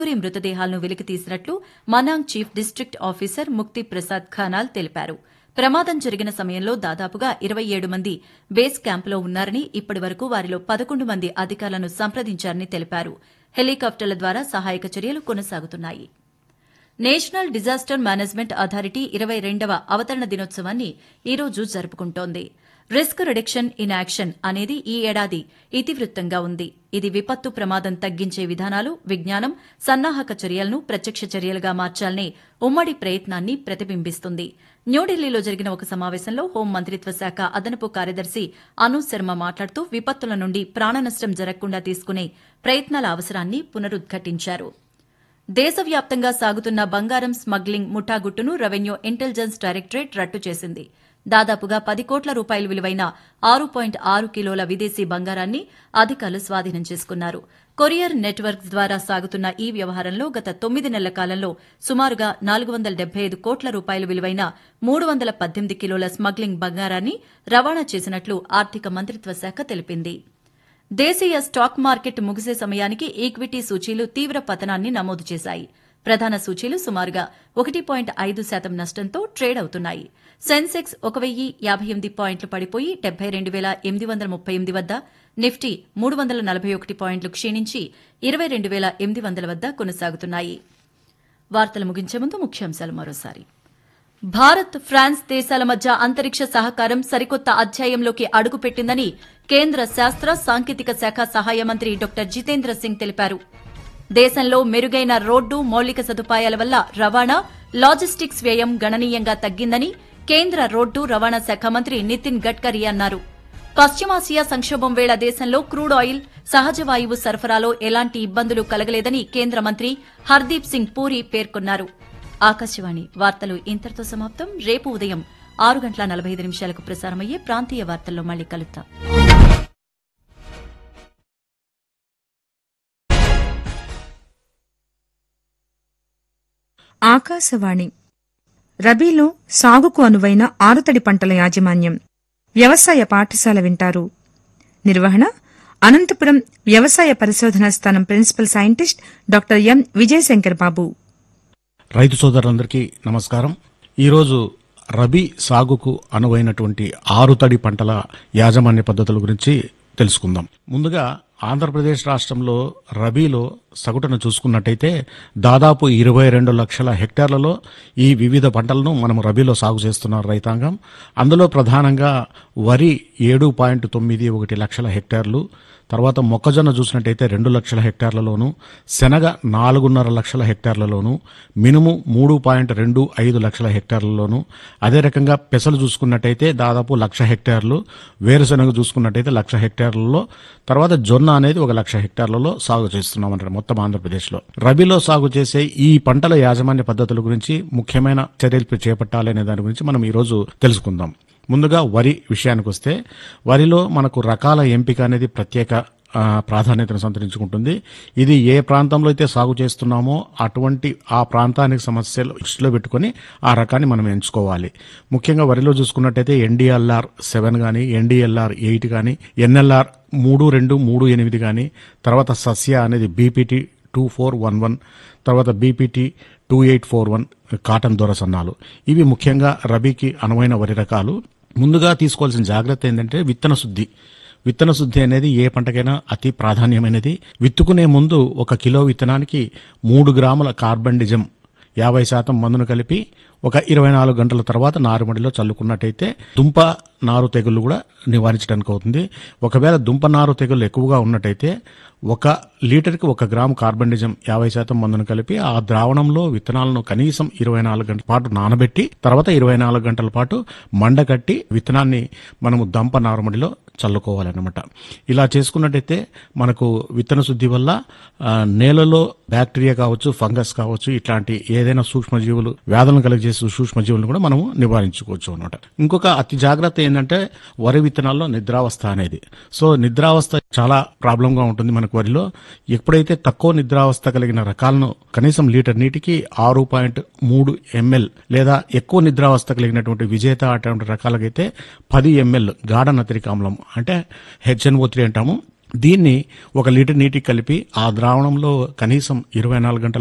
ముగ్గురి మృతదేహాలను వెలికితీసినట్లు Manang chief district officer Mukti Prasad ఖానాల్ తెలిపారు ప్రమాదం జరిగిన సమయంలో దాదాపుగా ఇరవై ఏడు మంది బేస్ క్యాంపులో ఉన్నారని ఇప్పటి వరకు వారిలో పదకొండు మంది అధికారులను సంప్రదించారని తెలిపారు హెలికాప్టర్ల ద్వారా సహాయక చర్యలు కొనసాగుతున్నాయి నేషనల్ డిజాస్టర్ మేనేజ్మెంట్ అథారిటీ ఇరవై రెండవ అవతరణ దినోత్సవాన్ని ఈ రోజు జరుపుకుంటోంది రిస్క్ రిడక్షన్ ఇన్ యాక్షన్ అనేది ఈ ఏడాది ఇతివృత్తంగా ఉంది ఇది విపత్తు ప్రమాదం తగ్గించే విధానాలు విజ్ఞానం సన్నాహక చర్యలను ప్రత్యక్ష చర్యలుగా మార్చాలనే ఉమ్మడి ప్రయత్నాన్ని ప్రతిబింబిస్తుంది న్యూఢిల్లీలో జరిగిన ఒక సమావేశంలో హోం మంత్రిత్వ శాఖ అదనపు కార్యదర్శి అను శర్మ మాట్లాడుతూ విపత్తుల నుండి ప్రాణనష్టం జరగకుండా తీసుకునే ప్రయత్నాల అవసరాన్ని పునరుద్ఘాటించారు దేశవ్యాప్తంగా సాగుతున్న బంగారం స్మగ్లింగ్ ముఠాగుట్టును రెవెన్యూ ఇంటెలిజెన్స్ డైరెక్టరేట్ రట్టు చేసింది దాదాపుగా పది కోట్ల రూపాయల విలువైన ఆరు పాయింట్ ఆరు కిలోల విదేశీ బంగారాన్ని అధికారులు స్వాధీనం చేసుకున్నారు కొరియర్ నెట్వర్క్ ద్వారా సాగుతున్న ఈ వ్యవహారంలో గత తొమ్మిది నెలల కాలంలో సుమారుగా నాలుగు వందల డెబ్బై ఐదు కోట్ల రూపాయల విలువైన మూడు వందల పద్దెనిమిది కిలోల స్మగ్లింగ్ బంగారాన్ని రవాణా చేసినట్లు ఆర్థిక మంత్రిత్వ శాఖ తెలిపింది దేశీయ స్టాక్ మార్కెట్ ముగిసే సమయానికి ఈక్విటీ సూచీలు తీవ్ర పతనాన్ని నమోదు చేశాయి ప్రధాన సూచీలు సుమారుగా ఒకటి పాయింట్ ఐదు శాతం నష్టంతో ట్రేడ్ అవుతున్నాయి సెన్సెక్స్ ఒక వెయ్యి యాభై ఎనిమిది పాయింట్లు పడిపోయి డెబ్బై రెండు వేల ఎనిమిది వందల ముప్పై ఎనిమిది వద్ద నిఫ్టీ మూడు వందల నలభై ఒకటి పాయింట్లు క్షీణించి ఇరవై రెండు వేల ఎనిమిది వందల వద్ద కొనసాగుతున్నాయి వార్తలు ముగించే ముందు ముఖ్యాంశాలు మరోసారి భారత్ ఫ్రాన్స్ దేశాల మధ్య అంతరిక్ష సహకారం సరికొత్త అధ్యాయంలోకి అడుగుపెట్టిందని కేంద్ర శాస్త్ర సాంకేతిక శాఖ సహాయ మంత్రి డాక్టర్ జితేంద్ర సింగ్ తెలిపారు దేశంలో మెరుగైన రోడ్డు మౌలిక సదుపాయాల వల్ల రవాణా లాజిస్టిక్స్ వ్యయం గణనీయంగా తగ్గిందని కేంద్ర రోడ్డు రవాణా శాఖ మంత్రి నితిన్ గడ్కరీ అన్నారు పశ్చిమాసియా సంక్షోభం వేళ దేశంలో క్రూడ్ ఆయిల్ సహజ వాయువు సరఫరాలో ఎలాంటి ఇబ్బందులు కలగలేదని కేంద్ర మంత్రి హర్దీప్ సింగ్ పూరి పేర్కొన్నారు ఆకాశవాణి వార్తలు ఇంతటితో సమాప్తం రేపు ఉదయం ఆరు గంటల నలభై ఐదు నిమిషాలకు ప్రసారమయ్యే ప్రాంతీయ వార్తల్లో మళ్ళీ కలుద్దాం ఆకాశవాణి రబీలో సాగుకు అనువైన ఆరుతడి పంటల యాజమాన్యం వ్యవసాయ పాఠశాల వింటారు నిర్వహణ అనంతపురం వ్యవసాయ పరిశోధనా స్థానం principal scientist doctor M Vijayashankar Babu రైతు సోదరులందరికీ నమస్కారం ఈరోజు రబీ సాగుకు అనువైనటువంటి ఆరుతడి పంటల యాజమాన్య పద్ధతుల గురించి తెలుసుకుందాం ముందుగా ఆంధ్రప్రదేశ్ రాష్ట్రంలో రబీలో సగటును చూసుకున్నట్టయితే దాదాపు ఇరవై రెండు లక్షల హెక్టార్లలో ఈ వివిధ పంటలను మనం రబీలో సాగు చేస్తున్నారు రైతాంగం అందులో ప్రధానంగా వరి ఏడు పాయింట్ తొమ్మిది ఒకటి లక్షల హెక్టార్లు తర్వాత మొక్కజొన్న చూసినట్టయితే రెండు లక్షల హెక్టార్లలోను శనగ నాలుగున్నర లక్షల హెక్టార్లలోను మినుము మూడు పాయింట్ రెండు ఐదు లక్షల హెక్టార్లలోను అదే రకంగా పెసలు చూసుకున్నట్టయితే దాదాపు లక్ష హెక్టార్లు వేరుశనగ చూసుకున్నట్టయితే లక్ష హెక్టార్లలో తర్వాత జొన్న అనేది ఒక లక్ష హెక్టార్లలో సాగు చేస్తున్నాం అంటారు మొత్తం ఆంధ్రప్రదేశ్లో రబీలో సాగు చేసే ఈ పంటల యాజమాన్య పద్ధతుల గురించి ముఖ్యమైన చర్యలు చేపట్టాలి అనే దాని గురించి మనం ఈరోజు తెలుసుకుందాం ముందుగా వరి విషయానికి వస్తే వరిలో మనకు రకాల ఎంపిక అనేది ప్రత్యేక ఆ, ప్రాధాన్యతను సంతరించుకుంటుంది ఇది ఏ ప్రాంతంలో అయితే సాగు చేస్తున్నామో అటువంటి ఆ ప్రాంతానికి సమస్యలు దృష్టిలో పెట్టుకొని ఆ రకాన్ని మనం ఎంచుకోవాలి ముఖ్యంగా వరిలో చూసుకున్నట్టయితే ఎన్డీఎల్ఆర్ సెవెన్ కానీ ఎన్డీఎల్ఆర్ ఎయిట్ కానీ ఎన్ఎల్ఆర్ మూడు రెండు మూడు ఎనిమిది కానీ తర్వాత సస్య అనేది BPT two four one one తర్వాత BPT two eight four one Cotton దొరసన్నాలు ఇవి ముఖ్యంగా రబీకి అనువైన వరి రకాలు ముందుగా తీసుకోవాల్సిన జాగ్రత్త ఏంటంటే విత్తన శుద్ధి విత్తన శుద్ధి అనేది ఏ పంటకైనా అతి ప్రాధాన్యమైనది విత్తుకునే ముందు ఒక కిలో విత్తనానికి మూడు గ్రాముల కార్బండిజం యాభై శాతం మందును కలిపి ఒక ఇరవై నాలుగు గంటల తర్వాత నారుమడిలో చల్లుకున్నట్టయితే దుంప నారు తెగులు కూడా నివారించడానికి అవుతుంది ఒకవేళ దుంప నారు తెగులు ఎక్కువగా ఉన్నట్టయితే ఒక లీటర్కి ఒక గ్రాము కార్బనిజం యాభై శాతం మందును కలిపి ఆ ద్రావణంలో విత్తనాలను కనీసం ఇరవై నాలుగు గంటల పాటు నానబెట్టి తర్వాత ఇరవై నాలుగు గంటల పాటు మండకట్టి విత్తనాన్ని మనము దంప నారుమడిలో చల్లుకోవాలన్నమాట ఇలా చేసుకున్నట్టయితే మనకు విత్తన శుద్ధి వల్ల ఆ, నేలలో బ్యాక్టీరియా కావచ్చు ఫంగస్ కావచ్చు ఇట్లాంటి ఏదైనా సూక్ష్మజీవులు వ్యాధులను కలిగజేసే సూక్ష్మజీవులను కూడా మనము నివారించుకోవచ్చు అనమాట ఇంకొక అతి జాగ్రత్త ఏంటంటే వరి విత్తనాల్లో నిద్రావస్థ అనేది సో నిద్రావస్థ చాలా ప్రాబ్లం గా ఉంటుంది మనకు వరిలో ఎప్పుడైతే తక్కువ నిద్రావస్థ కలిగిన రకాలను కనీసం లీటర్ నీటికి ఆరు పాయింట్ మూడు ఎంఎల్ లేదా ఎక్కువ నిద్రావస్థ కలిగినటువంటి విజేత అటువంటి రకాలకైతే పది ఎంఎల్ గాఢ నత్రిక ఆమ్లం అంటే హెచ్ఎన్ఓ త్రీ అంటాము దీన్ని ఒక లీటర్ నీటికి కలిపి ఆ ద్రావణంలో కనీసం ఇరవై నాలుగు గంటల